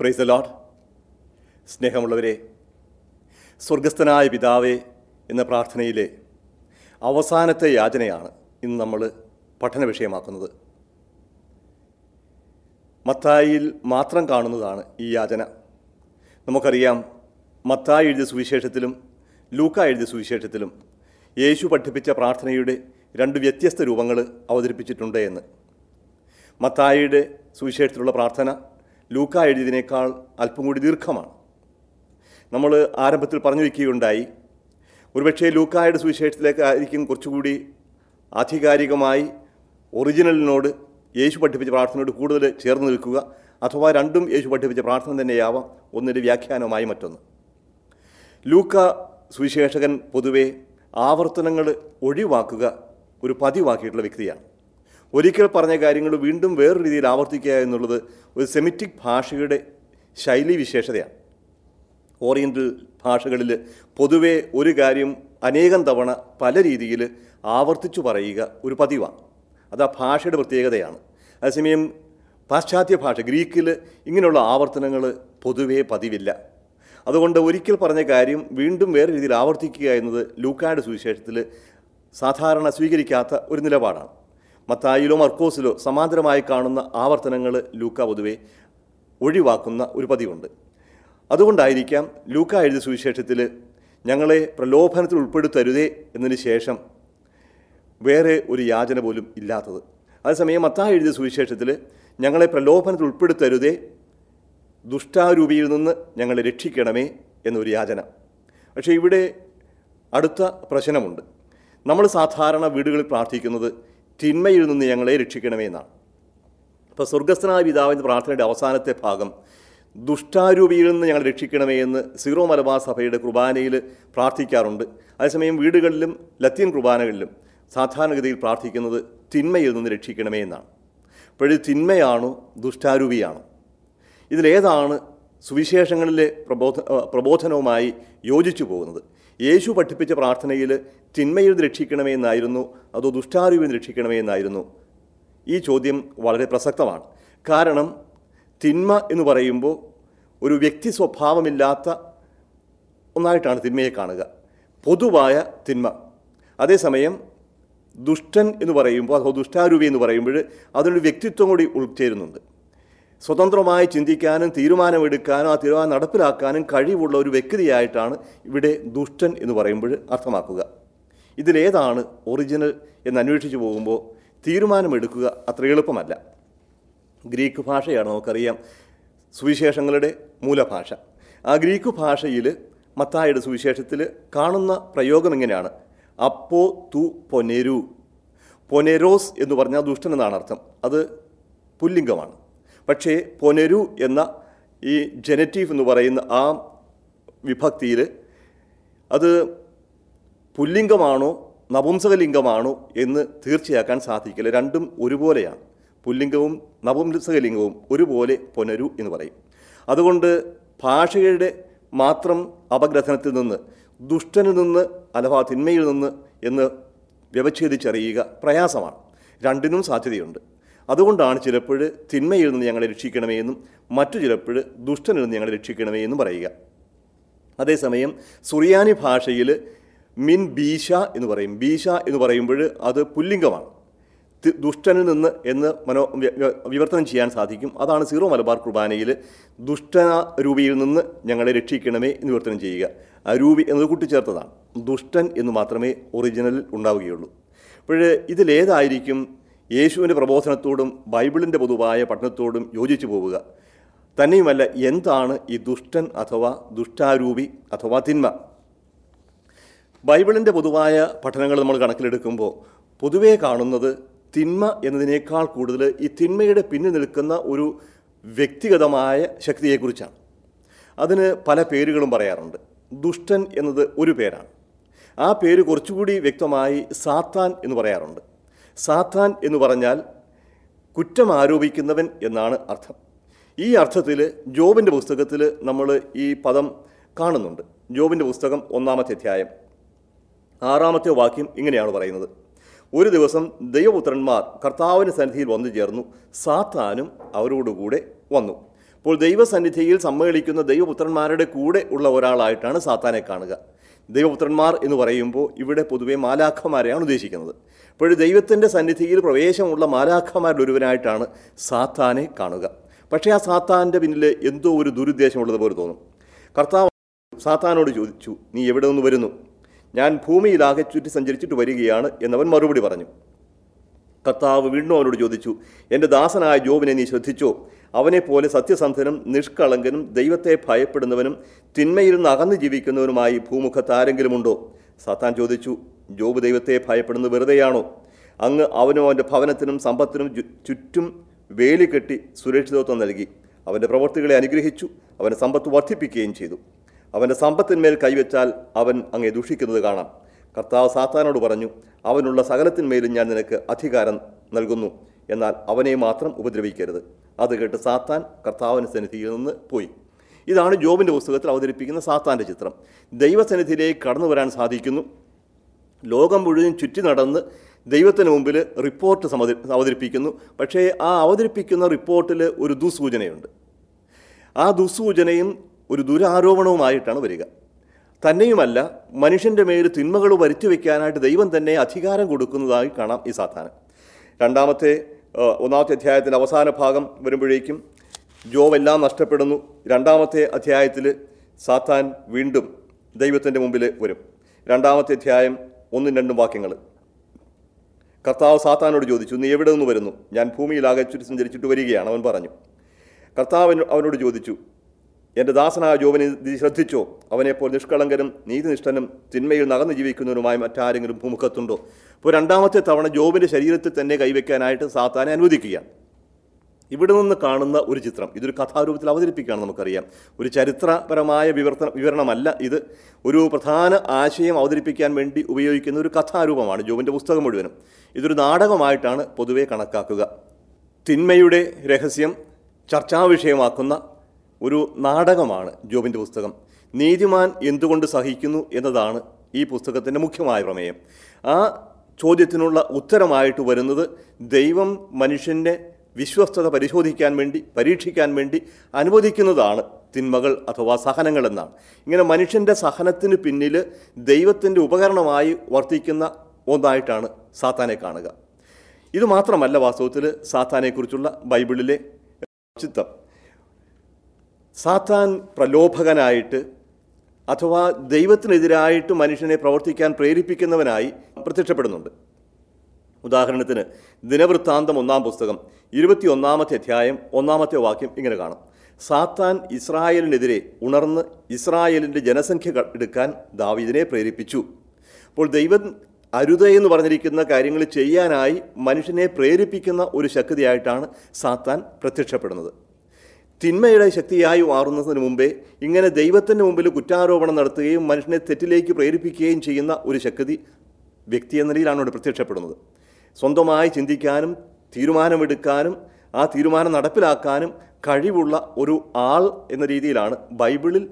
praise the load സ്നേഹമുള്ളവരെ സ്വർഗസ്ഥനായ പിതാവേ എന്ന പ്രാർത്ഥനയിലെ അവസാനത്തെ യാചനയാണ് ഇന്ന് നമ്മൾ പഠന വിഷയമാക്കുന്നത് മത്തായിയിൽ മാത്രം കാണുന്നതാണ് ഈ യാചന നമുക്കറിയാം മത്തായി എഴുതിയ സുവിശേഷത്തിലും ലൂക്ക എഴുതിയ സുവിശേഷത്തിലും യേശു പഠിപ്പിച്ച പ്രാർത്ഥനയുടെ രണ്ട് വ്യത്യസ്ത രൂപങ്ങൾ അവതരിപ്പിച്ചിട്ടുണ്ട് എന്ന് മത്തായിയുടെ സുവിശേഷത്തിലുള്ള പ്രാർത്ഥന ലൂക്ക എഴുതിയതിനേക്കാൾ അല്പം കൂടി ദീർഘമാണ് നമ്മൾ ആരംഭത്തിൽ പറഞ്ഞു വയ്ക്കുകയുണ്ടായി ഒരുപക്ഷേ ലൂക്കായുടെ സുവിശേഷത്തിലേക്കായിരിക്കും കുറച്ചുകൂടി ആധികാരികമായി ഒറിജിനലിനോട് യേശു പഠിപ്പിച്ച പ്രാർത്ഥനയോട് കൂടുതൽ ചേർന്ന് നിൽക്കുക അഥവാ രണ്ടും യേശു പഠിപ്പിച്ച പ്രാർത്ഥന തന്നെയാവാം ഒന്നിൻ്റെ വ്യാഖ്യാനമായി മറ്റൊന്ന് ലൂക്ക സുവിശേഷകൻ പൊതുവെ ആവർത്തനങ്ങൾ ഒഴിവാക്കുക ഒരു പതിവാക്കിയിട്ടുള്ള വ്യക്തിയാണ് ഒരിക്കൽ പറഞ്ഞ കാര്യങ്ങൾ വീണ്ടും വേറൊരു രീതിയിൽ ആവർത്തിക്കുക എന്നുള്ളത് ഒരു സെമിറ്റിക് ഭാഷയുടെ ശൈലി വിശേഷതയാണ് ഓറിയൻ്റൽ ഭാഷകളിൽ പൊതുവെ ഒരു കാര്യം അനേകം തവണ പല രീതിയിൽ ആവർത്തിച്ചു പറയുക ഒരു പതിവാണ് അത് ആ ഭാഷയുടെ പ്രത്യേകതയാണ് അതേസമയം പാശ്ചാത്യ ഭാഷ ഗ്രീക്കിൽ ഇങ്ങനെയുള്ള ആവർത്തനങ്ങൾ പൊതുവേ പതിവില്ല അതുകൊണ്ട് ഒരിക്കൽ പറഞ്ഞ കാര്യം വീണ്ടും വേറെ രീതിയിൽ ആവർത്തിക്കുക എന്നത് ലൂക്കായുടെ സുവിശേഷത്തിൽ സാധാരണ സ്വീകരിക്കാത്ത ഒരു നിലപാടാണ് മത്തായിലോ മർക്കോസിലോ സമാന്തരമായി കാണുന്ന ആവർത്തനങ്ങൾ ലൂക്ക പൊതുവെ ഒഴിവാക്കുന്ന ഒരു പതിവുണ്ട് അതുകൊണ്ടായിരിക്കാം ലൂക്ക എഴുതിയ സുവിശേഷത്തിൽ ഞങ്ങളെ പ്രലോഭനത്തിൽ ഉൾപ്പെടുത്തരുതേ എന്നതിന് ശേഷം വേറെ ഒരു യാചന പോലും ഇല്ലാത്തത് അതേസമയം മത്തായി എഴുതിയ സുവിശേഷത്തിൽ ഞങ്ങളെ പ്രലോഭനത്തിൽ ഉൾപ്പെടുത്തരുതേ ദുഷ്ടാരൂപിയിൽ നിന്ന് ഞങ്ങളെ രക്ഷിക്കണമേ എന്നൊരു യാചന പക്ഷേ ഇവിടെ അടുത്ത പ്രശ്നമുണ്ട് നമ്മൾ സാധാരണ വീടുകളിൽ പ്രാർത്ഥിക്കുന്നത് തിന്മയിൽ നിന്ന് ഞങ്ങളെ രക്ഷിക്കണമേ എന്നാണ് അപ്പോൾ സ്വർഗസ്ഥനായ പിതാവിൻ്റെ പ്രാർത്ഥനയുടെ അവസാനത്തെ ഭാഗം ദുഷ്ടാരൂപിയിൽ നിന്ന് ഞങ്ങൾ രക്ഷിക്കണമേ എന്ന് സീറോ മലബാർ സഭയുടെ കുർബാനയിൽ പ്രാർത്ഥിക്കാറുണ്ട് അതേസമയം വീടുകളിലും ലത്തീൻ കുർബാനകളിലും സാധാരണഗതിയിൽ പ്രാർത്ഥിക്കുന്നത് തിന്മയിൽ നിന്ന് രക്ഷിക്കണമേ എന്നാണ് അപ്പോഴത് തിന്മയാണോ ദുഷ്ടാരൂപിയാണോ ഇതിലേതാണ് സുവിശേഷങ്ങളിലെ പ്രബോധ പ്രബോധനവുമായി യോജിച്ചു പോകുന്നത് യേശു പഠിപ്പിച്ച പ്രാർത്ഥനയിൽ തിന്മയിൽ നിന്ന് രക്ഷിക്കണമേ എന്നായിരുന്നു അതോ ദുഷ്ടാരൂപിൽ നിന്ന് രക്ഷിക്കണമേ എന്നായിരുന്നു ഈ ചോദ്യം വളരെ പ്രസക്തമാണ് കാരണം തിന്മ എന്ന് പറയുമ്പോൾ ഒരു വ്യക്തി സ്വഭാവമില്ലാത്ത ഒന്നായിട്ടാണ് തിന്മയെ കാണുക പൊതുവായ തിന്മ അതേസമയം ദുഷ്ടൻ എന്ന് പറയുമ്പോൾ അഥവാ ദുഷ്ടാരൂപി എന്ന് പറയുമ്പോൾ അതിനൊരു വ്യക്തിത്വം കൂടി ഉൾച്ചേരുന്നുണ്ട് സ്വതന്ത്രമായി ചിന്തിക്കാനും തീരുമാനമെടുക്കാനും ആ തീരുമാനം നടപ്പിലാക്കാനും കഴിവുള്ള ഒരു വ്യക്തിയായിട്ടാണ് ഇവിടെ ദുഷ്ടൻ എന്ന് പറയുമ്പോൾ അർത്ഥമാക്കുക ഇതിലേതാണ് ഒറിജിനൽ എന്ന് അന്വേഷിച്ച് പോകുമ്പോൾ തീരുമാനമെടുക്കുക അത്ര എളുപ്പമല്ല ഗ്രീക്ക് ഭാഷയാണ് നമുക്കറിയാം സുവിശേഷങ്ങളുടെ മൂലഭാഷ ആ ഗ്രീക്ക് ഭാഷയിൽ മത്തായുടെ സുവിശേഷത്തിൽ കാണുന്ന പ്രയോഗം എങ്ങനെയാണ് അപ്പോ തു പൊനെരു പൊനെരോസ് എന്ന് പറഞ്ഞാൽ ദുഷ്ടൻ എന്നാണ് അർത്ഥം അത് പുല്ലിംഗമാണ് പക്ഷേ പൊനെരു എന്ന ഈ ജനറ്റീവ് എന്ന് പറയുന്ന ആ വിഭക്തിയിൽ അത് പുല്ലിംഗമാണോ നപുംസകലിംഗമാണോ എന്ന് തീർച്ചയാക്കാൻ സാധിക്കില്ല രണ്ടും ഒരുപോലെയാണ് പുല്ലിംഗവും നപുംസകലിംഗവും ഒരുപോലെ പുനരു എന്ന് പറയും അതുകൊണ്ട് ഭാഷയുടെ മാത്രം അപഗ്രഥനത്തിൽ നിന്ന് ദുഷ്ടനിൽ നിന്ന് അഥവാ തിന്മയിൽ നിന്ന് എന്ന് വ്യവച്ഛേദിച്ചറിയുക പ്രയാസമാണ് രണ്ടിനും സാധ്യതയുണ്ട് അതുകൊണ്ടാണ് ചിലപ്പോൾ തിന്മയിൽ നിന്ന് ഞങ്ങളെ രക്ഷിക്കണമേ എന്നും മറ്റു ചിലപ്പോൾ ദുഷ്ടനിൽ നിന്ന് ഞങ്ങളെ രക്ഷിക്കണമേ എന്നും പറയുക അതേസമയം സുറിയാനി ഭാഷയിൽ മിൻ ബീഷ എന്ന് പറയും ബീഷ എന്ന് പറയുമ്പോൾ അത് പുല്ലിംഗമാണ് തി- ദുഷ്ടനിൽ നിന്ന് എന്ന് മനോ വ്യ- വ്യ- വിവർത്തനം ചെയ്യാൻ സാധിക്കും അതാണ് സീറോ മലബാർ കുർബാനയിൽ ദുഷ്ടന രൂപിയിൽ നിന്ന് ഞങ്ങളെ രക്ഷിക്കണമേ എന്ന് വിവർത്തനം ചെയ്യുക ആ രൂപി എന്നത് കൂട്ടിച്ചേർത്തതാണ് ദുഷ്ടൻ എന്ന് മാത്രമേ ഒറിജിനലിൽ ഉണ്ടാവുകയുള്ളൂ അപ്പോൾ ഇതിലേതായിരിക്കും യേശുവിൻ്റെ പ്രബോധനത്തോടും ബൈബിളിൻ്റെ പൊതുവായ പഠനത്തോടും യോജിച്ചു പോവുക തന്നെയുമല്ല എന്താണ് ഈ ദുഷ്ടൻ അഥവാ ദുഷ്ടാരൂപി അഥവാ തിന്മ ബൈബിളിൻ്റെ പൊതുവായ പഠനങ്ങൾ നമ്മൾ കണക്കിലെടുക്കുമ്പോൾ പൊതുവേ കാണുന്നത് തിന്മ എന്നതിനേക്കാൾ കൂടുതൽ ഈ തിന്മയുടെ പിന്നിൽ നിൽക്കുന്ന ഒരു വ്യക്തിഗതമായ ശക്തിയെക്കുറിച്ചാണ് അതിന് പല പേരുകളും പറയാറുണ്ട് ദുഷ്ടൻ എന്നത് ഒരു പേരാണ് ആ പേര് കുറച്ചുകൂടി വ്യക്തമായി സാത്താൻ എന്ന് പറയാറുണ്ട് സാത്താൻ എന്ന് പറഞ്ഞാൽ കുറ്റം ആരോപിക്കുന്നവൻ എന്നാണ് അർത്ഥം ഈ അർത്ഥത്തിൽ ജോബിൻ്റെ പുസ്തകത്തിൽ നമ്മൾ ഈ പദം കാണുന്നുണ്ട് ജോബിൻ്റെ പുസ്തകം ഒന്നാമത്തെ അധ്യായം ആറാമത്തെ വാക്യം ഇങ്ങനെയാണ് പറയുന്നത് ഒരു ദിവസം ദൈവപുത്രന്മാർ കർത്താവിൻ്റെ സന്നിധിയിൽ വന്നു ചേർന്നു സാത്താനും അവരോടുകൂടെ വന്നു അപ്പോൾ ദൈവസന്നിധിയിൽ സമ്മേളിക്കുന്ന ദൈവപുത്രന്മാരുടെ കൂടെ ഉള്ള ഒരാളായിട്ടാണ് സാത്താനെ കാണുക ദൈവപുത്രന്മാർ എന്ന് പറയുമ്പോൾ ഇവിടെ പൊതുവെ മാലാഖമാരെയാണ് ഉദ്ദേശിക്കുന്നത് അപ്പോൾ ദൈവത്തിൻ്റെ സന്നിധിയിൽ പ്രവേശമുള്ള മാലാഖമാരിൽ ഒരുവനായിട്ടാണ് സാത്താനെ കാണുക പക്ഷേ ആ സാത്താൻ്റെ പിന്നിൽ എന്തോ ഒരു ദുരുദ്ദേശമുള്ളത് പോലെ തോന്നും കർത്താവ് സാത്താനോട് ചോദിച്ചു നീ എവിടെ നിന്ന് വരുന്നു ഞാൻ ഭൂമിയിലാകെ ചുറ്റി സഞ്ചരിച്ചിട്ട് വരികയാണ് എന്നവൻ മറുപടി പറഞ്ഞു കർത്താവ് വീണ്ടും അവനോട് ചോദിച്ചു എൻ്റെ ദാസനായ ജോബിനെ നീ ശ്രദ്ധിച്ചോ അവനെപ്പോലെ സത്യസന്ധനും നിഷ്കളങ്കനും ദൈവത്തെ ഭയപ്പെടുന്നവനും തിന്മയിൽ നിന്ന് അകന്നു ജീവിക്കുന്നവനുമായി ഭൂമുഖത്ത് ആരെങ്കിലും ഉണ്ടോ സാത്താൻ ചോദിച്ചു ജോബ് ദൈവത്തെ ഭയപ്പെടുന്നത് വെറുതെയാണോ അങ്ങ് അവനും അവൻ്റെ ഭവനത്തിനും സമ്പത്തിനും ചു- ചുറ്റും വേലി കെട്ടി സുരക്ഷിതത്വം നൽകി അവൻ്റെ പ്രവൃത്തികളെ അനുഗ്രഹിച്ചു അവൻ്റെ സമ്പത്ത് വർദ്ധിപ്പിക്കുകയും ചെയ്തു അവൻ്റെ സമ്പത്തിന്മേൽ കൈവച്ചാൽ അവൻ അങ്ങേ ദുഷിക്കുന്നത് കാണാം കർത്താവ് സാത്താനോട് പറഞ്ഞു അവനുള്ള സകലത്തിന്മേലും ഞാൻ നിനക്ക് അധികാരം നൽകുന്നു എന്നാൽ അവനെ മാത്രം ഉപദ്രവിക്കരുത് അത് കേട്ട് സാത്താൻ കർത്താവിന് സന്നിധിയിൽ നിന്ന് പോയി ഇതാണ് ജോബിൻ്റെ പുസ്തകത്തിൽ അവതരിപ്പിക്കുന്ന സാത്താൻ്റെ ചിത്രം ദൈവസന്നിധിയിലേക്ക് കടന്നു വരാൻ സാധിക്കുന്നു ലോകം മുഴുവൻ ചുറ്റി നടന്ന് ദൈവത്തിന് മുമ്പിൽ റിപ്പോർട്ട് സമതി അവതരിപ്പിക്കുന്നു പക്ഷേ ആ അവതരിപ്പിക്കുന്ന റിപ്പോർട്ടിൽ ഒരു ദുസൂചനയുണ്ട് ആ ദുസൂചനയും ഒരു ദുരാരോപണവുമായിട്ടാണ് വരിക തന്നെയുമല്ല മനുഷ്യൻ്റെ മേൽ തിന്മകൾ വരുത്തി വയ്ക്കാനായിട്ട് ദൈവം തന്നെ അധികാരം കൊടുക്കുന്നതായി കാണാം ഈ സാത്താന് രണ്ടാമത്തെ ആ, ഒന്നാമത്തെ അധ്യായത്തിൻ്റെ അവസാന ഭാഗം വരുമ്പോഴേക്കും ജോബ് എല്ലാം നഷ്ടപ്പെടുന്നു രണ്ടാമത്തെ അധ്യായത്തിൽ സാത്താൻ വീണ്ടും ദൈവത്തിൻ്റെ മുമ്പിൽ വരും രണ്ടാമത്തെ അധ്യായം ഒന്നും രണ്ടും വാക്യങ്ങൾ കർത്താവ് സാത്താനോട് ചോദിച്ചു നീ എവിടെ നിന്ന് വരുന്നു ഞാൻ ഭൂമിയിലാകെ ചുറ്റി സഞ്ചരിച്ചിട്ട് വരികയാണ് അവൻ പറഞ്ഞു കർത്താവ് അവനോട് ചോദിച്ചു എൻ്റെ ദാസനായ ജോബിനെ നീ ശ്രദ്ധിച്ചോ അവനെപ്പോൾ നിഷ്കളങ്കനും നീതിനിഷ്ഠനും തിന്മയിൽ നകന്നു ജീവിക്കുന്നവനുമായി മറ്റാരെങ്കിലും ഭൂമുഖത്തുണ്ടോ ഇപ്പോൾ രണ്ടാമത്തെ തവണ ജോബിൻ്റെ ശരീരത്തിൽ തന്നെ കൈവയ്ക്കാനായിട്ട് സാത്താനെ അനുവദിക്കുകയാണ് ഇവിടെ നിന്ന് കാണുന്ന ഒരു ചിത്രം ഇതൊരു കഥാരൂപത്തിൽ അവതരിപ്പിക്കുകയാണ് നമുക്കറിയാം ഒരു ചരിത്രപരമായ വിവർത്തന വിവരണമല്ല ഇത് ഒരു പ്രധാന ആശയം അവതരിപ്പിക്കാൻ വേണ്ടി ഉപയോഗിക്കുന്ന ഒരു കഥാരൂപമാണ് ജോബിൻ്റെ പുസ്തകം മുഴുവനും ഇതൊരു നാടകമായിട്ടാണ് പൊതുവെ കണക്കാക്കുക തിന്മയുടെ രഹസ്യം ചർച്ചാ വിഷയമാക്കുന്ന ഒരു നാടകമാണ് ജോബിൻ്റെ പുസ്തകം നീതിമാൻ എന്തുകൊണ്ട് സഹിക്കുന്നു എന്നതാണ് ഈ പുസ്തകത്തിൻ്റെ മുഖ്യമായ പ്രമേയം ആ ചോദ്യത്തിനുള്ള ഉത്തരമായിട്ട് വരുന്നത് ദൈവം മനുഷ്യൻ്റെ വിശ്വസ്തത പരിശോധിക്കാൻ വേണ്ടി പരീക്ഷിക്കാൻ വേണ്ടി അനുവദിക്കുന്നതാണ് തിന്മകൾ അഥവാ സഹനങ്ങൾ എന്നാണ് ഇങ്ങനെ മനുഷ്യൻ്റെ സഹനത്തിന് പിന്നിൽ ദൈവത്തിൻ്റെ ഉപകരണമായി വർത്തിക്കുന്ന ഒന്നായിട്ടാണ് സാത്താനെ കാണുക ഇത് മാത്രമല്ല വാസ്തവത്തിൽ സാത്താനെക്കുറിച്ചുള്ള ബൈബിളിലെ ചിത്രം സാത്താൻ പ്രലോഭകനായിട്ട് അഥവാ ദൈവത്തിനെതിരായിട്ട് മനുഷ്യനെ പ്രവർത്തിക്കാൻ പ്രേരിപ്പിക്കുന്നവനായി പ്രത്യക്ഷപ്പെടുന്നുണ്ട് ഉദാഹരണത്തിന് ദിനവൃത്താന്തം ഒന്നാം പുസ്തകം ഇരുപത്തിയൊന്നാമത്തെ അധ്യായം ഒന്നാമത്തെ വാക്യം ഇങ്ങനെ കാണാം സാത്താൻ ഇസ്രായേലിനെതിരെ ഉണർന്ന് ഇസ്രായേലിൻ്റെ ജനസംഖ്യ ക- എടുക്കാൻ ദാവീദിനെ പ്രേരിപ്പിച്ചു അപ്പോൾ ദൈവം അരുത എന്ന് പറഞ്ഞിരിക്കുന്ന കാര്യങ്ങൾ ചെയ്യാനായി മനുഷ്യനെ പ്രേരിപ്പിക്കുന്ന ഒരു ശക്തിയായിട്ടാണ് സാത്താൻ പ്രത്യക്ഷപ്പെടുന്നത് തിന്മയുടെ ശക്തിയായി മാറുന്നതിന് മുമ്പേ ഇങ്ങനെ ദൈവത്തിൻ്റെ മുമ്പിൽ കുറ്റാരോപണം നടത്തുകയും മനുഷ്യനെ തെറ്റിലേക്ക് പ്രേരിപ്പിക്കുകയും ചെയ്യുന്ന ഒരു ശക്തി വ്യക്തി എന്ന നിലയിലാണ് ഇവിടെ പ്രത്യക്ഷപ്പെടുന്നത് സ്വന്തമായി ചിന്തിക്കാനും തീരുമാനമെടുക്കാനും ആ തീരുമാനം നടപ്പിലാക്കാനും കഴിവുള്ള ഒരു ആൾ എന്ന രീതിയിലാണ് ബൈബിളിൽ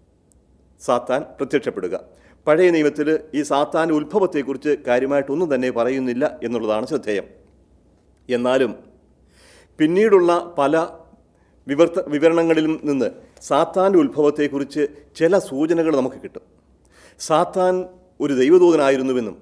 സാത്താൻ പ്രത്യക്ഷപ്പെടുക പഴയ നിയമത്തിൽ ഈ സാത്താൻ്റെ ഉത്ഭവത്തെക്കുറിച്ച് കാര്യമായിട്ടൊന്നും തന്നെ പറയുന്നില്ല എന്നുള്ളതാണ് ശ്രദ്ധേയം എന്നാലും പിന്നീടുള്ള പല വിവർത്ത വിവരണങ്ങളിലും നിന്ന് സാത്താൻ്റെ ഉത്ഭവത്തെക്കുറിച്ച് ചില സൂചനകൾ നമുക്ക് കിട്ടും സാത്താൻ ഒരു ദൈവദൂതനായിരുന്നുവെന്നും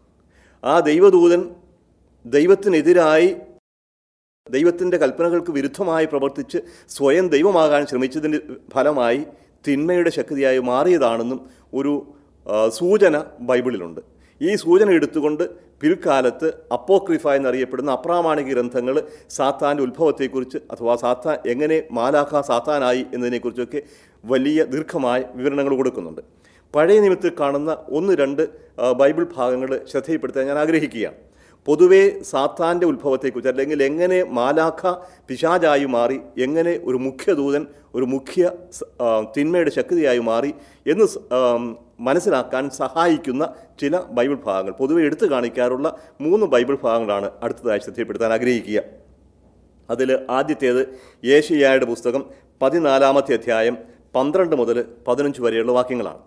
ആ ദൈവദൂതൻ ദൈവത്തിനെതിരായി ദൈവത്തിൻ്റെ കൽപ്പനകൾക്ക് വിരുദ്ധമായി പ്രവർത്തിച്ച് സ്വയം ദൈവമാകാൻ ശ്രമിച്ചതിൻ്റെ ഫലമായി തിന്മയുടെ ശക്തിയായി മാറിയതാണെന്നും ഒരു ആ, സൂചന ബൈബിളിലുണ്ട് ഈ സൂചന എടുത്തുകൊണ്ട് പിൽക്കാലത്ത് അപ്പോക്രിഫ എന്നറിയപ്പെടുന്ന അപ്രാമാണിക ഗ്രന്ഥങ്ങൾ സാത്താൻ്റെ ഉത്ഭവത്തെക്കുറിച്ച് അഥവാ സാത്താൻ എങ്ങനെ മാലാഖ സാത്താനായി എന്നതിനെക്കുറിച്ചൊക്കെ വലിയ ദീർഘമായ വിവരണങ്ങൾ കൊടുക്കുന്നുണ്ട് പഴയ നിയമത്തിൽ കാണുന്ന ഒന്ന് രണ്ട് ആ, ബൈബിൾ ഭാഗങ്ങൾ ശ്രദ്ധയിൽപ്പെടുത്താൻ ഞാൻ ആഗ്രഹിക്കുകയാണ് പൊതുവേ സാത്താൻ്റെ ഉത്ഭവത്തെക്കുറിച്ച് അല്ലെങ്കിൽ എങ്ങനെ മാലാഖ പിശാചായി മാറി എങ്ങനെ ഒരു മുഖ്യദൂതൻ ഒരു മുഖ്യ സ- ആ, തിന്മയുടെ ശക്തിയായി മാറി എന്ന് സ- ആം, മനസ്സിലാക്കാൻ സഹായിക്കുന്ന ചില ബൈബിൾ ഭാഗങ്ങൾ പൊതുവെ എടുത്തു കാണിക്കാറുള്ള മൂന്ന് ബൈബിൾ ഭാഗങ്ങളാണ് അടുത്തതായി ശ്രദ്ധയിൽപ്പെടുത്താൻ ആഗ്രഹിക്കുക അതിൽ ആദ്യത്തേത് ഏഷ്യായുടെ പുസ്തകം പതിനാലാമത്തെ അധ്യായം പന്ത്രണ്ട് മുതൽ പതിനഞ്ച് വരെയുള്ള വാക്യങ്ങളാണ്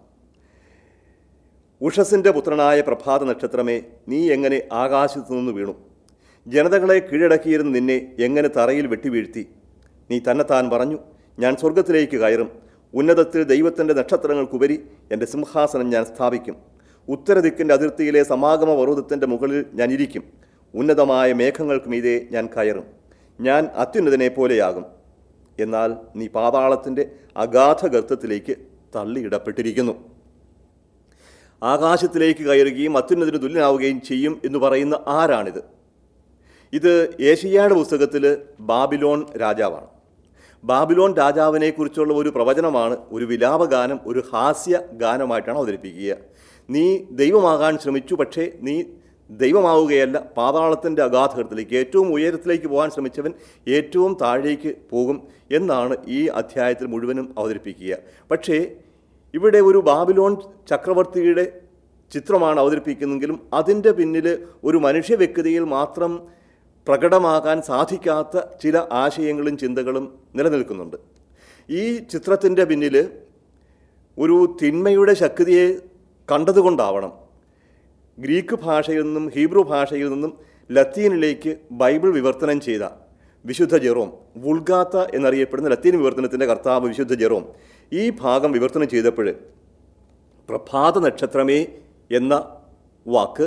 ഉഷസിൻ്റെ പുത്രനായ പ്രഭാത നക്ഷത്രമേ നീ എങ്ങനെ ആകാശത്തു നിന്ന് വീണു ജനതകളെ കീഴടക്കിയിരുന്ന നിന്നെ എങ്ങനെ തറയിൽ വെട്ടിവീഴ്ത്തി നീ തന്നെത്താൻ പറഞ്ഞു ഞാൻ സ്വർഗത്തിലേക്ക് കയറും ഉന്നതത്തിൽ ദൈവത്തിൻ്റെ നക്ഷത്രങ്ങൾക്കുപരി എൻ്റെ സിംഹാസനം ഞാൻ സ്ഥാപിക്കും ഉത്തരദിക്കിൻ്റെ അതിർത്തിയിലെ സമാഗമ പർവ്വതത്തിൻ്റെ മുകളിൽ ഞാൻ ഇരിക്കും ഉന്നതമായ മേഘങ്ങൾക്ക് മീതെ ഞാൻ കയറും ഞാൻ അത്യുന്നതനെ പോലെയാകും എന്നാൽ നീ പാതാളത്തിൻ്റെ അഗാധ ഗർത്തത്തിലേക്ക് തള്ളിയിടപ്പെട്ടിരിക്കുന്നു ആകാശത്തിലേക്ക് കയറുകയും അത്യുന്നതിന് തുല്യനാവുകയും ചെയ്യും എന്ന് പറയുന്ന ആരാണിത് ഇത് ഏഷ്യായുടെ പുസ്തകത്തിൽ ബാബിലോൺ രാജാവാണ് ബാബിലോൺ രാജാവിനെക്കുറിച്ചുള്ള ഒരു പ്രവചനമാണ് ഒരു വിലാപഗാനം ഒരു ഹാസ്യ ഗാനമായിട്ടാണ് അവതരിപ്പിക്കുക നീ ദൈവമാകാൻ ശ്രമിച്ചു പക്ഷേ നീ ദൈവമാവുകയല്ല പാതാളത്തിൻ്റെ അഗാധത്തിലേക്ക് ഏറ്റവും ഉയരത്തിലേക്ക് പോകാൻ ശ്രമിച്ചവൻ ഏറ്റവും താഴേക്ക് പോകും എന്നാണ് ഈ അധ്യായത്തിൽ മുഴുവനും അവതരിപ്പിക്കുക പക്ഷേ ഇവിടെ ഒരു ബാബിലോൺ ചക്രവർത്തിയുടെ ചിത്രമാണ് അവതരിപ്പിക്കുന്നെങ്കിലും അതിൻ്റെ പിന്നിൽ ഒരു മനുഷ്യ വ്യക്തിയിൽ മാത്രം പ്രകടമാകാൻ സാധിക്കാത്ത ചില ആശയങ്ങളും ചിന്തകളും നിലനിൽക്കുന്നുണ്ട് ഈ ചിത്രത്തിൻ്റെ പിന്നിൽ ഒരു തിന്മയുടെ ശക്തിയെ കണ്ടതുകൊണ്ടാവണം ഗ്രീക്ക് ഭാഷയിൽ നിന്നും ഹീബ്രു ഭാഷയിൽ നിന്നും ലത്തീനിലേക്ക് ബൈബിൾ വിവർത്തനം ചെയ്ത വിശുദ്ധ ജെറോം വുൾഗാത്ത എന്നറിയപ്പെടുന്ന ലത്തീൻ വിവർത്തനത്തിൻ്റെ കർത്താവ് വിശുദ്ധ ജെറോം ഈ ഭാഗം വിവർത്തനം ചെയ്തപ്പോൾ പ്രഭാത നക്ഷത്രമേ എന്ന വാക്ക്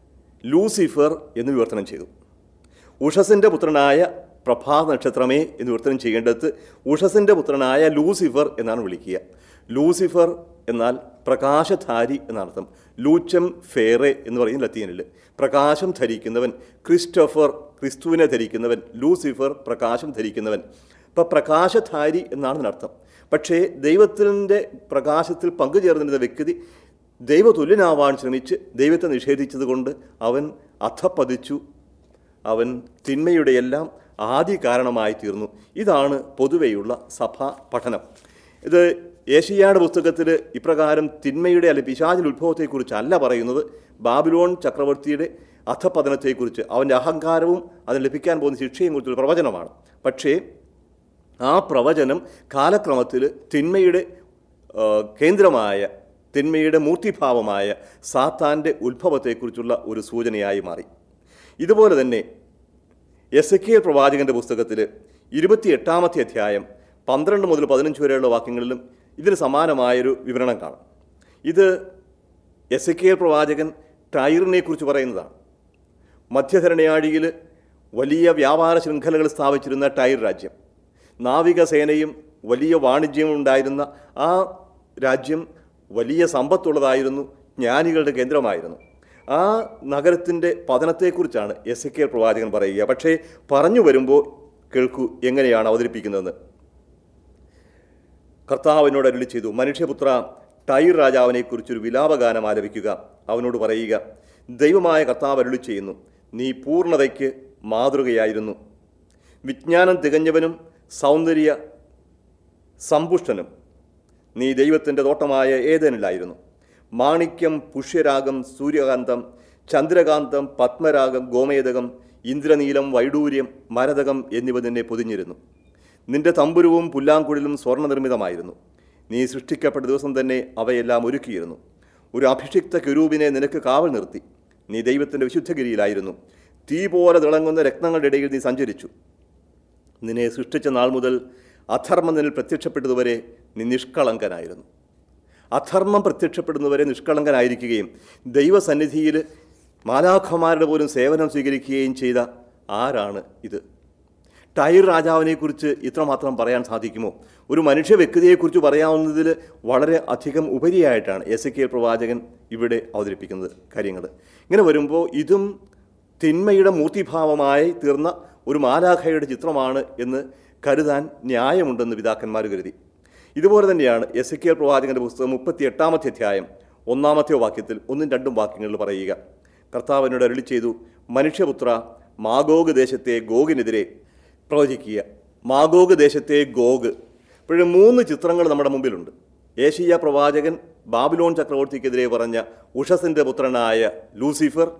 ലൂസിഫർ എന്ന് വിവർത്തനം ചെയ്തു ഉഷസിൻ്റെ പുത്രനായ പ്രഭാത നക്ഷത്രമേ എന്ന് വിവർത്തനം ചെയ്യേണ്ടത് ഉഷസിൻ്റെ പുത്രനായ ലൂസിഫർ എന്നാണ് വിളിക്കുക ലൂസിഫർ എന്നാൽ പ്രകാശധാരി എന്നർത്ഥം ലൂച്ചം ഫേറെ എന്ന് പറയുന്ന ലത്തീനിൽ പ്രകാശം ധരിക്കുന്നവൻ ക്രിസ്റ്റഫർ ക്രിസ്തുവിനെ ധരിക്കുന്നവൻ ലൂസിഫർ പ്രകാശം ധരിക്കുന്നവൻ അപ്പോൾ പ്രകാശധാരി എന്നാണ് ഇതിനർത്ഥം പക്ഷേ ദൈവത്തിൻ്റെ പ്രകാശത്തിൽ പങ്കുചേർന്നിരുന്ന വ്യക്തി ദൈവതുല്യനാവാൻ ശ്രമിച്ച് ദൈവത്തെ നിഷേധിച്ചതുകൊണ്ട് അവൻ അധപ്പതിച്ചു അവൻ തിന്മയുടെ എല്ലാം ആദ്യ കാരണമായി തീർന്നു ഇതാണ് പൊതുവെയുള്ള സഭാ പഠനം ഇത് ഏഷ്യായുടെ പുസ്തകത്തിൽ ഇപ്രകാരം തിന്മയുടെ അല്ലെ പിശാചിൻ്റെ ഉത്ഭവത്തെക്കുറിച്ചല്ല പറയുന്നത് ബാബിലോൺ ചക്രവർത്തിയുടെ അധപതനത്തെക്കുറിച്ച് അവൻ്റെ അഹങ്കാരവും അതിന് ലഭിക്കാൻ പോകുന്ന ശിക്ഷയും കുറിച്ചുള്ള പ്രവചനമാണ് പക്ഷേ ആ പ്രവചനം കാലക്രമത്തിൽ തിന്മയുടെ ആ, കേന്ദ്രമായ തിന്മയുടെ മൂർത്തിഭാവമായ സാത്താൻ്റെ ഉത്ഭവത്തെക്കുറിച്ചുള്ള ഒരു സൂചനയായി മാറി ഇതുപോലെ തന്നെ എസ് എ കെ പ്രവാചകൻ്റെ പുസ്തകത്തിൽ ഇരുപത്തിയെട്ടാമത്തെ അധ്യായം പന്ത്രണ്ട് മുതൽ പതിനഞ്ച് വരെയുള്ള വാക്യങ്ങളിലും ഇതിന് സമാനമായൊരു വിവരണം കാണാം ഇത് എസ് എ കെ പ്രവാചകൻ ടൈറിനെ കുറിച്ച് പറയുന്നതാണ് മധ്യധരണയാഴിയിൽ വലിയ വ്യാപാര ശൃംഖലകൾ സ്ഥാപിച്ചിരുന്ന ടൈർ രാജ്യം നാവികസേനയും വലിയ വാണിജ്യവും ഉണ്ടായിരുന്ന ആ രാജ്യം വലിയ സമ്പത്തുള്ളതായിരുന്നു ജ്ഞാനികളുടെ കേന്ദ്രമായിരുന്നു ആ നഗരത്തിൻ്റെ പതനത്തെക്കുറിച്ചാണ് എസ് എ കെ പ്രവാചകൻ പറയുക പക്ഷേ പറഞ്ഞു വരുമ്പോൾ കേൾക്കൂ എങ്ങനെയാണ് അവതരിപ്പിക്കുന്നതെന്ന് കർത്താവിനോട് അരുളി ചെയ്തു മനുഷ്യപുത്ര ടൈർ രാജാവിനെക്കുറിച്ചൊരു വിലാപഗാനം ആലപിക്കുക അവനോട് പറയുക ദൈവമായ കർത്താവ് അരുളി ചെയ്യുന്നു നീ പൂർണ്ണതയ്ക്ക് മാതൃകയായിരുന്നു വിജ്ഞാനം തികഞ്ഞവനും സൗന്ദര്യ സമ്പുഷ്ടനും നീ ദൈവത്തിൻ്റെ തോട്ടമായ ഏതനിലായിരുന്നു മാണിക്യം പുഷ്യരാഗം സൂര്യകാന്തം ചന്ദ്രകാന്തം പത്മരാഗം ഗോമേതകം ഇന്ദ്രനീലം വൈഡൂര്യം മരതകം എന്നിവ നിന്നെ പൊതിഞ്ഞിരുന്നു നിന്റെ തമ്പുരുവും പുല്ലാങ്കുഴലും സ്വർണ്ണനിർമ്മിതമായിരുന്നു നീ സൃഷ്ടിക്കപ്പെട്ട ദിവസം തന്നെ അവയെല്ലാം ഒരുക്കിയിരുന്നു ഒരു അഭിഷിക്ത കെരൂപിനെ നിനക്ക് കാവൽ നിർത്തി നീ ദൈവത്തിൻ്റെ വിശുദ്ധഗിരിയിലായിരുന്നു തീ പോലെ തിളങ്ങുന്ന രത്നങ്ങളുടെ ഇടയിൽ നീ സഞ്ചരിച്ചു നിന്നെ സൃഷ്ടിച്ച നാൾ മുതൽ അധർമ്മം നിന്നിൽ പ്രത്യക്ഷപ്പെട്ടതുവരെ നീ നിഷ്കളങ്കനായിരുന്നു അധർമ്മം പ്രത്യക്ഷപ്പെടുന്നവരെ നിഷ്കളങ്കനായിരിക്കുകയും ദൈവസന്നിധിയിൽ മാലാഖമാരുടെ പോലും സേവനം സ്വീകരിക്കുകയും ചെയ്ത ആരാണ് ഇത് ടൈർ രാജാവിനെക്കുറിച്ച് ഇത്രമാത്രം പറയാൻ സാധിക്കുമോ ഒരു മനുഷ്യ വ്യക്തിയെക്കുറിച്ച് പറയാവുന്നതിൽ വളരെ അധികം ഉപരിയായിട്ടാണ് എസ് കെ പ്രവാചകൻ ഇവിടെ അവതരിപ്പിക്കുന്നത് കാര്യങ്ങൾ ഇങ്ങനെ വരുമ്പോൾ ഇതും തിന്മയുടെ മൂർത്തിഭാവമായി തീർന്ന ഒരു മാലാഖയുടെ ചിത്രമാണ് എന്ന് കരുതാൻ ന്യായമുണ്ടെന്ന് പിതാക്കന്മാർ കരുതി ഇതുപോലെ തന്നെയാണ് എസ് കെ പ്രവാചകന്റെ പുസ്തകം മുപ്പത്തി എട്ടാമത്തെ അധ്യായം ഒന്നാമത്തെ വാക്യത്തിൽ ഒന്നും രണ്ടും വാക്യങ്ങളിൽ പറയുക കർത്താവിനോട് അരുളി ചെയ്തു മനുഷ്യപുത്ര മാഗോഗ് ദേശത്തെ ഗോഗിനെതിരെ പ്രവചിക്കുക മാഗോഗ് ദേശത്തെ ഗോഗ് ഇപ്പോഴും മൂന്ന് ചിത്രങ്ങൾ നമ്മുടെ മുമ്പിലുണ്ട് ഏഷ്യ പ്രവാചകൻ ബാബിലോൺ ചക്രവർത്തിക്കെതിരെ പറഞ്ഞ ഉഷസിൻ്റെ പുത്രനായ ലൂസിഫർ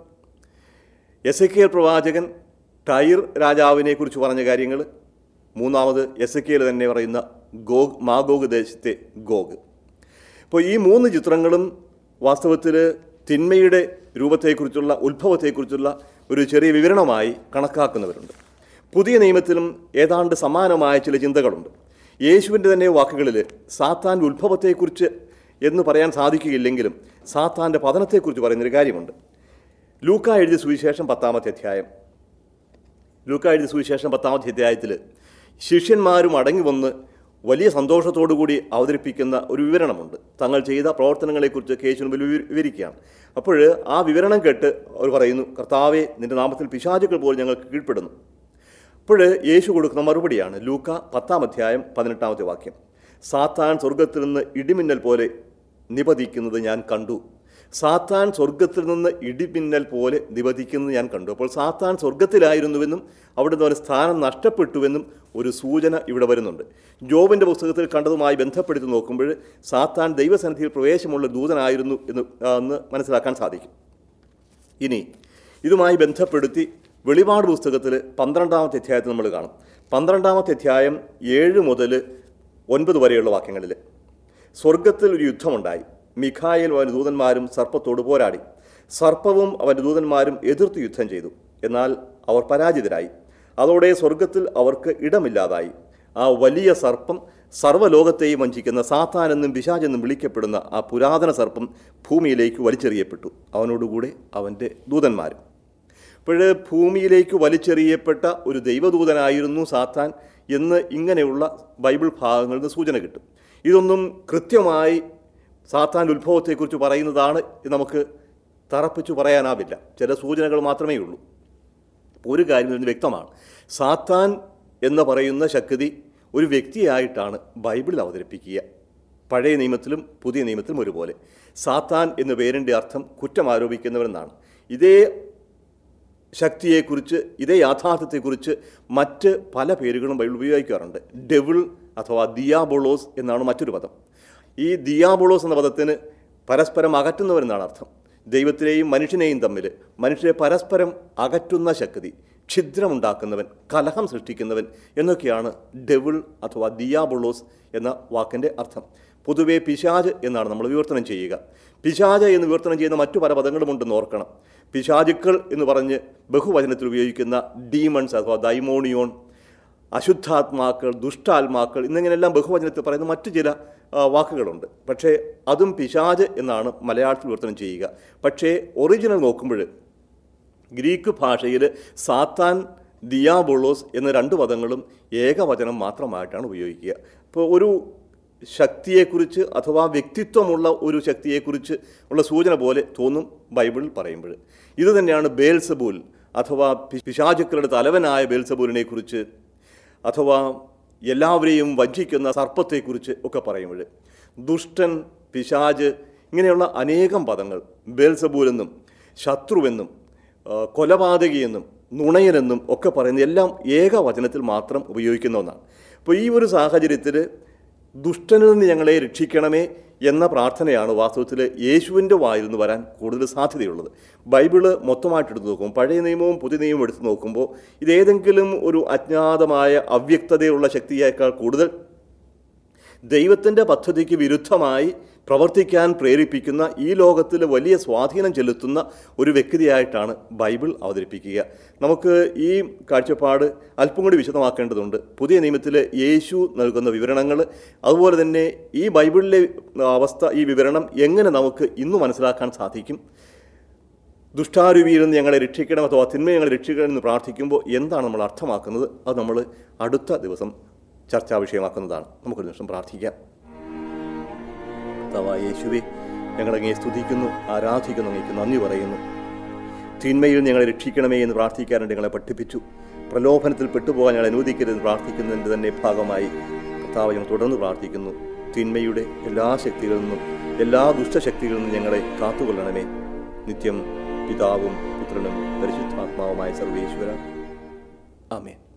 എസ് എ പ്രവാചകൻ ടൈർ രാജാവിനെ കുറിച്ച് പറഞ്ഞ കാര്യങ്ങൾ മൂന്നാമത് എസ് എ തന്നെ പറയുന്ന ഗോഗ് മാഗോഗ് ദേശത്തെ ഗോഗ് അപ്പോൾ ഈ മൂന്ന് ചിത്രങ്ങളും വാസ്തവത്തിൽ തിന്മയുടെ രൂപത്തെക്കുറിച്ചുള്ള ഉത്ഭവത്തെക്കുറിച്ചുള്ള ഒരു ചെറിയ വിവരണമായി കണക്കാക്കുന്നവരുണ്ട് പുതിയ നിയമത്തിലും ഏതാണ്ട് സമാനമായ ചില ചിന്തകളുണ്ട് യേശുവിൻ്റെ തന്നെ വാക്കുകളിൽ സാത്താൻ്റെ ഉത്ഭവത്തെക്കുറിച്ച് എന്ന് പറയാൻ സാധിക്കുകയില്ലെങ്കിലും സാത്താൻ്റെ പതനത്തെക്കുറിച്ച് പറയുന്നൊരു കാര്യമുണ്ട് ലൂക്ക എഴുതിയ സുവിശേഷം പത്താമത്തെ അധ്യായം ലൂക്ക എഴുതിയ സുവിശേഷം പത്താമത്തെ അധ്യായത്തിൽ ശിഷ്യന്മാരും അടങ്ങി വന്ന് വലിയ സന്തോഷത്തോടുകൂടി അവതരിപ്പിക്കുന്ന ഒരു വിവരണമുണ്ട് തങ്ങൾ ചെയ്ത പ്രവർത്തനങ്ങളെക്കുറിച്ച് കേശു മുമ്പിൽ വിവ- വിവരിക്കുകയാണ് അപ്പോൾ ആ വിവരണം കേട്ട് അവർ പറയുന്നു കർത്താവെ നിന്റെ നാമത്തിൽ പിശാചുക്കൾ പോലും ഞങ്ങൾക്ക് കീഴ്പ്പെടുന്നു അപ്പോൾ യേശു കൊടുക്കുന്ന മറുപടിയാണ് ലൂക്ക പത്താം അധ്യായം പതിനെട്ടാമത്തെ വാക്യം സാത്താൻ സ്വർഗത്തിൽ നിന്ന് ഇടിമിന്നൽ പോലെ നിപതിക്കുന്നത് ഞാൻ കണ്ടു സാത്താൻ സ്വർഗത്തിൽ നിന്ന് ഇടിമിന്നൽ പോലെ നിപതിക്കുന്നത് ഞാൻ കണ്ടു അപ്പോൾ സാത്താൻ സ്വർഗത്തിലായിരുന്നുവെന്നും അവിടുന്ന് അവന് സ്ഥാനം നഷ്ടപ്പെട്ടുവെന്നും ഒരു സൂചന ഇവിടെ വരുന്നുണ്ട് ജോബിൻ്റെ പുസ്തകത്തിൽ കണ്ടതുമായി ബന്ധപ്പെടുത്തി നോക്കുമ്പോൾ സാത്താൻ ദൈവസന്നിധിയിൽ പ്രവേശമുള്ള ദൂതനായിരുന്നു എന്ന് ആ, എന്ന് മനസ്സിലാക്കാൻ സാധിക്കും ഇനി ഇതുമായി ബന്ധപ്പെടുത്തി വെളിപാട് പുസ്തകത്തിൽ പന്ത്രണ്ടാമത്തെ അധ്യായത്തിൽ നമ്മൾ കാണും പന്ത്രണ്ടാമത്തെ അധ്യായം ഏഴ് മുതൽ ഒൻപത് വരെയുള്ള വാക്യങ്ങളിൽ സ്വർഗത്തിൽ ഒരു യുദ്ധമുണ്ടായി മിഖായേൽ അവൻ്റെ ദൂതന്മാരും സർപ്പത്തോട് പോരാടി സർപ്പവും അവൻ്റെ ദൂതന്മാരും എതിർത്ത് യുദ്ധം ചെയ്തു എന്നാൽ അവർ പരാജിതരായി അതോടെ സ്വർഗത്തിൽ അവർക്ക് ഇടമില്ലാതായി ആ വലിയ സർപ്പം സർവ്വലോകത്തെയും വഞ്ചിക്കുന്ന സാത്താൻ എന്നും പിശാചെന്നും വിളിക്കപ്പെടുന്ന ആ പുരാതന സർപ്പം ഭൂമിയിലേക്ക് വലിച്ചെറിയപ്പെട്ടു അവനോടുകൂടെ അവൻ്റെ ദൂതന്മാരും അപ്പോൾ ഭൂമിയിലേക്ക് വലിച്ചെറിയപ്പെട്ട ഒരു ദൈവദൂതനായിരുന്നു സാത്താൻ എന്ന് ഇങ്ങനെയുള്ള ബൈബിൾ ഭാഗങ്ങളിൽ നിന്ന് സൂചന കിട്ടും ഇതൊന്നും കൃത്യമായി സാത്താൻ്റെ ഉത്ഭവത്തെക്കുറിച്ച് പറയുന്നതാണ് എന്ന് നമുക്ക് തറപ്പിച്ചു പറയാനാവില്ല ചില സൂചനകൾ മാത്രമേ ഉള്ളൂ ഒരു കാര്യം ഇതിന് വ്യക്തമാണ് സാത്താൻ എന്ന് പറയുന്ന ശക്തി ഒരു വ്യക്തിയായിട്ടാണ് ബൈബിളിൽ അവതരിപ്പിക്കുക പഴയ നിയമത്തിലും പുതിയ നിയമത്തിലും ഒരുപോലെ സാത്താൻ എന്ന പേരിൻ്റെ അർത്ഥം കുറ്റം ആരോപിക്കുന്നവരെന്നാണ് ഇതേ ശക്തിയെക്കുറിച്ച് ഇതേ യാഥാർത്ഥ്യത്തെക്കുറിച്ച് മറ്റ് പല പേരുകളും ബൈബിൾ ഉപയോഗിക്കാറുണ്ട് ഡെവിൾ അഥവാ ദിയാബോളോസ് എന്നാണ് മറ്റൊരു പദം ഈ ദിയാബോളോസ് എന്ന പദത്തിന് പരസ്പരം അകറ്റുന്നവരെന്നാണ് അർത്ഥം ദൈവത്തിനെയും മനുഷ്യനെയും തമ്മിൽ മനുഷ്യരെ പരസ്പരം അകറ്റുന്ന ശക്തി ഛിദ്രമുണ്ടാക്കുന്നവൻ കലഹം സൃഷ്ടിക്കുന്നവൻ എന്നൊക്കെയാണ് ഡെവിൾ അഥവാ ദിയാബോളോസ് എന്ന വാക്കിൻ്റെ അർത്ഥം പൊതുവെ പിശാജ് എന്നാണ് നമ്മൾ വിവർത്തനം ചെയ്യുക പിശാജ് എന്ന് വിവർത്തനം ചെയ്യുന്ന മറ്റു പല പദങ്ങളുമുണ്ടെന്ന് ഓർക്കണം പിശാചുക്കൾ എന്ന് പറഞ്ഞ് ബഹുവചനത്തിൽ ഉപയോഗിക്കുന്ന ഡീമൺസ് അഥവാ ദൈമോണിയോൺ അശുദ്ധാത്മാക്കൾ ദുഷ്ടാത്മാക്കൾ എന്നിങ്ങനെയെല്ലാം ബഹുവചനത്തിൽ പറയുന്ന മറ്റു ചില ആ, വാക്കുകളുണ്ട് പക്ഷേ അതും പിശാജ് എന്നാണ് മലയാളത്തിൽ വിവർത്തനം ചെയ്യുക പക്ഷേ ഒറിജിനൽ നോക്കുമ്പോൾ ഗ്രീക്ക് ഭാഷയിൽ സാത്താൻ ദിയാബോളോസ് എന്ന രണ്ട് പദങ്ങളും ഏകവചനം മാത്രമായിട്ടാണ് ഉപയോഗിക്കുക അപ്പോൾ ഒരു ശക്തിയെക്കുറിച്ച് അഥവാ വ്യക്തിത്വമുള്ള ഒരു ശക്തിയെക്കുറിച്ച് ഉള്ള സൂചന പോലെ തോന്നും ബൈബിളിൽ പറയുമ്പോൾ ഇത് തന്നെയാണ് ബേൽസബൂൽ അഥവാ പി- പിശാചുക്കളുടെ തലവനായ ബേൽസബൂലിനെ കുറിച്ച് അഥവാ എല്ലാവരെയും വഞ്ചിക്കുന്ന സർപ്പത്തെക്കുറിച്ച് ഒക്കെ പറയുമ്പോൾ ദുഷ്ടൻ പിശാജ് ഇങ്ങനെയുള്ള അനേകം പദങ്ങൾ ബേൽസബൂലെന്നും ശത്രുവെന്നും ആ, കൊലപാതകിയെന്നും നുണയനെന്നും ഒക്കെ പറയുന്ന എല്ലാം ഏകവചനത്തിൽ മാത്രം ഉപയോഗിക്കുന്ന ഒന്നാണ് അപ്പോൾ ഈ ഒരു സാഹചര്യത്തിൽ ദുഷ്ടനിൽ നിന്ന് ഞങ്ങളെ രക്ഷിക്കണമേ എന്ന പ്രാർത്ഥനയാണ് വാസ്തവത്തിൽ യേശുവിൻ്റെ വായിൽ നിന്ന് വരാൻ കൂടുതൽ സാധ്യതയുള്ളത് ബൈബിള് മൊത്തമായിട്ട് എടുത്ത് നോക്കും പഴയ നിയമവും പുതിയ നിയമവും എടുത്ത് നോക്കുമ്പോൾ ഇതേതെങ്കിലും ഒരു അജ്ഞാതമായ അവ്യക്തതയുള്ള ശക്തിയേക്കാൾ കൂടുതൽ ദൈവത്തിൻ്റെ പദ്ധതിക്ക് വിരുദ്ധമായി പ്രവർത്തിക്കാൻ പ്രേരിപ്പിക്കുന്ന ഈ ലോകത്തിൽ വലിയ സ്വാധീനം ചെലുത്തുന്ന ഒരു വ്യക്തിയായിട്ടാണ് ബൈബിൾ അവതരിപ്പിക്കുക നമുക്ക് ഈ കാഴ്ചപ്പാട് അല്പം കൂടി വിശദമാക്കേണ്ടതുണ്ട് പുതിയ നിയമത്തിൽ യേശു നൽകുന്ന വിവരണങ്ങൾ അതുപോലെ തന്നെ ഈ ബൈബിളിലെ അവസ്ഥ ഈ വിവരണം എങ്ങനെ നമുക്ക് ഇന്ന് മനസ്സിലാക്കാൻ സാധിക്കും ദുഷ്ടാരൂപിയിൽ നിന്ന് ഞങ്ങളെ രക്ഷിക്കണം അഥവാ തിന്മ ഞങ്ങളെ രക്ഷിക്കണം എന്ന് പ്രാർത്ഥിക്കുമ്പോൾ എന്താണ് നമ്മൾ അർത്ഥമാക്കുന്നത് അത് നമ്മൾ അടുത്ത ദിവസം ചർച്ചാ വിഷയമാക്കുന്നതാണ് നമുക്കൊരു നിമിഷം പ്രാർത്ഥിക്കാം കർത്താവായ യേശുവെ ഞങ്ങളങ്ങേ സ്തുതിക്കുന്നു ആരാധിക്കുന്നു അങ്ങേക്ക് നന്ദി പറയുന്നു തിന്മയിൽ ഞങ്ങളെ രക്ഷിക്കണമേ എന്ന് പ്രാർത്ഥിക്കാറുണ്ട് ഞങ്ങളെ പഠിപ്പിച്ചു പ്രലോഭനത്തിൽ പെട്ടുപോകാൻ ഞങ്ങളെ അനുവദിക്കരുതെന്ന് പ്രാർത്ഥിക്കുന്നതിൻ്റെ തന്നെ ഭാഗമായി കർത്താവ് ഞങ്ങൾ തുടർന്ന് പ്രാർത്ഥിക്കുന്നു തിന്മയുടെ എല്ലാ ശക്തികളിൽ നിന്നും എല്ലാ ദുഷ്ടശക്തികളിൽ നിന്നും ഞങ്ങളെ കാത്തുകൊള്ളണമേ നിത്യം പിതാവും പുത്രനും പരിശുദ്ധാത്മാവുമായ സർവേശ്വര ആമേൻ